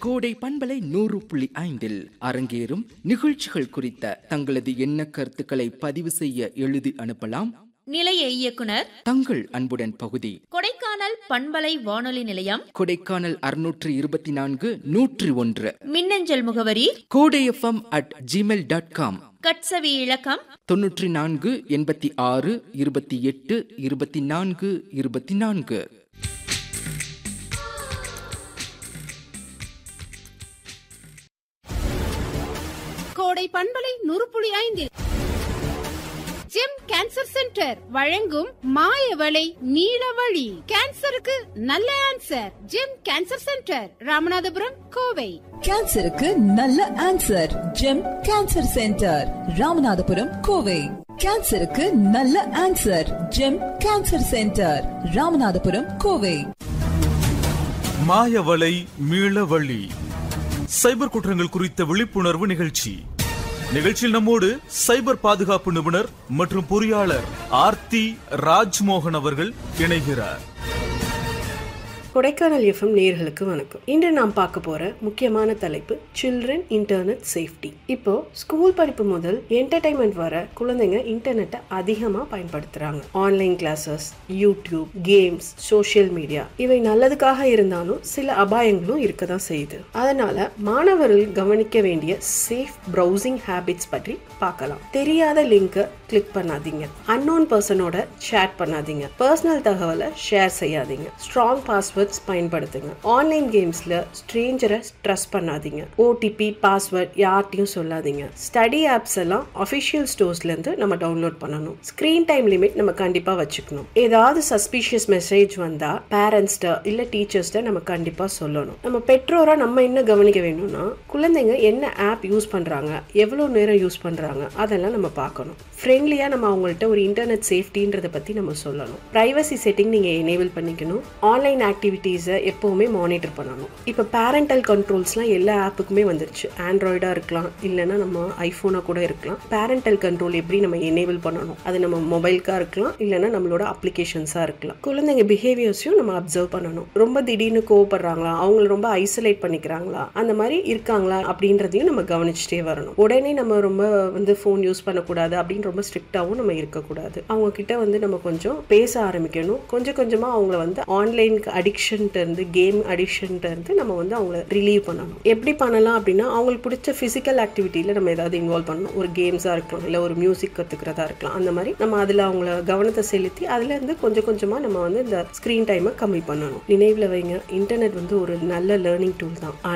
கோடை பண்பலை நூறு புள்ளி ஐந்தில் அரங்கேறும் நிகழ்ச்சிகள் குறித்த தங்களது எண்ண கருத்துக்களை பதிவு செய்ய எழுதி அனுப்பலாம் நிலைய இயக்குனர் தங்கள் அன்புடன் பகுதி கொடைக்கானல் பண்பலை வானொலி நிலையம் கொடைக்கானல் அறுநூற்று இருபத்தி நான்கு நூற்றி ஒன்று மின்னஞ்சல் முகவரி Kodai FM at Gmail dot com கட்சவி இலக்கம் தொன்னூற்றி நான்கு எண்பத்தி ஆறு இருபத்தி எட்டு இருபத்தி நான்கு இருபத்தி நான்கு கோடை பண்பலை நூறு ஐந்தில் ஜெம் கேன்சர் சென்டர் வழங்கும் மாயவளை நீலவழி கேன்சருக்கு நல்ல answer Gem cancer centre Ramanathapuram Kovai கேன்சருக்கு நல்ல answer Gem cancer centre Ramanathapuram Kovai கேன்சருக்கு நல்ல answer Gem cancer centre Ramanathapuram Kovai மாயவலை மீளவழி சைபர் குற்றங்கள் குறித்த விழிப்புணர்வு நிகழ்ச்சி நிகழ்ச்சியில் நம்மோடு சைபர் பாதுகாப்பு நிபுணர் மற்றும் பொறியாளர் ஆர்த்தி ராஜ்மோகன் அவர்கள் இணைகிறார் கொடைக்கானல் எஃப்எம் நேர்களுக்கு வணக்கம் இன்று நாம் பார்க்க போற முக்கியமான தலைப்பு சில்ட்ரன் இன்டர்நெட் சேஃப்டி இப்போ ஸ்கூல் படிப்பு முதல் என்டர்டைன்மெண்ட் வர குழந்தைங்க இன்டர்நெட்டை அதிகமா பயன்படுத்துறாங்க online classes YouTube games social media இவை நல்லதுக்காக இருந்தாலும் சில அபாயங்களும் இருக்க தான் செய்யுது அதனால மாணவர்கள் கவனிக்க வேண்டிய சேஃப் ப்ரௌசிங் ஹேபிட்ஸ் பற்றி பார்க்கலாம் தெரியாத லிங்கை கிளிக் பண்ணாதீங்க அன்னோன் பர்சனோட சேட் பண்ணாதீங்க பர்சனல் தகவலை ஷேர் செய்யாதீங்க ஸ்ட்ராங் பாஸ்வேர்ட்ஸ் பயன்படுத்துங்க ஆன்லைன் கேம்ஸ்ல ஸ்ட்ரேஞ்சரை ட்ரஸ்ட் பண்ணாதீங்க ஓடிபி பாஸ்வேர்ட் யார்ட்டையும் சொல்லாதீங்க ஸ்டடி ஆப்ஸ் எல்லாம் அஃபிஷியல் ஸ்டோர்ஸ்ல இருந்து நம்ம டவுன்லோட் பண்ணணும் ஸ்கிரீன் டைம் லிமிட் நம்ம கண்டிப்பா வச்சுக்கணும் ஏதாவது சஸ்பீஷியஸ் மெசேஜ் வந்தா பேரண்ட்ஸ்ட இல்ல டீச்சர்ஸ்ட நம்ம கண்டிப்பா சொல்லணும் நம்ம பெற்றோரா நம்ம என்ன கவனிக்க வேணும்னா குழந்தைங்க என்ன ஆப் யூஸ் பண்றாங்க எவ்வளவு நேரம் யூஸ் பண்றாங்க அதெல்லாம் நம்ம பார்க்கணும் ஃப்ரெண்ட்லியா நம்ம அவங்கள்ட்ட ஒரு இன்டர்நெட் சேஃப்டின்றத பத்தி நம்ம சொல்லணும் பிரைவசி செட்டிங் நீங்க எனேபிள் பண்ணிக்கணும் ஆன்லைன் ஆக்டிவிட்டீஸை எப்பவுமே மானிட்டர் பண்ணணும் இப்போ பேரண்டல் கண்ட்ரோல்ஸ்லாம் எல்லா ஆப்புக்குமே வந்துருச்சு ஆண்ட்ராய்டா இருக்கலாம் இல்லைன்னா நம்ம ஐஃபோனா கூட இருக்கலாம் பேரண்டல் கண்ட்ரோல் எப்படி நம்ம எனேபிள் பண்ணணும் அது நம்ம மொபைலுக்கா இருக்கலாம் இல்லைன்னா நம்மளோட அப்ளிகேஷன்ஸா இருக்கலாம் குழந்தைங்க பிஹேவியர்ஸையும் நம்ம அப்சர்வ் பண்ணணும் ரொம்ப திடீர்னு கோவப்படுறாங்களா அவங்கள ரொம்ப ஐசோலேட் பண்ணிக்கிறாங்களா அந்த மாதிரி இருக்காங்களா அப்படின்றதையும் நம்ம கவனிச்சுட்டே வரணும் உடனே நம்ம ரொம்ப வந்து ஃபோன் யூஸ் பண்ணக்கூடாது அப்படின்னு ரொம்ப ஸ்ட்ரிக்டாகவும் நம்ம இருக்கக்கூடாது அவங்க கிட்ட வந்து நம்ம கொஞ்சம் பேச ஆரம்பிக்கணும் கொஞ்சம் கொஞ்சமா அவங்கள வந்து ஆன்லைனுக்கு அடிக்ஷன்ட்டு இருந்து கேம் அடிக்ஷன்ட்டு இருந்து நம்ம வந்து அவங்கள ரிலீவ் பண்ணணும் எப்படி பண்ணலாம் அப்படின்னா அவங்களுக்கு பிடிச்ச ஃபிசிக்கல் ஆக்டிவிட்டியில நம்ம ஏதாவது இன்வால்வ் பண்ணணும் ஒரு கேம்ஸா இருக்கலாம் இல்லை ஒரு மியூசிக் கத்துக்கிறதா இருக்கலாம் அந்த மாதிரி நம்ம அதுல அவங்கள கவனத்தை செலுத்தி அதுல இருந்து கொஞ்சம் கொஞ்சமா நம்ம வந்து இந்த ஸ்கிரீன் டைமை கம்மி பண்ணணும் நினைவுல வைங்க இன்டர்நெட் வந்து ஒரு நல்ல லேர்னிங் டூல் தான்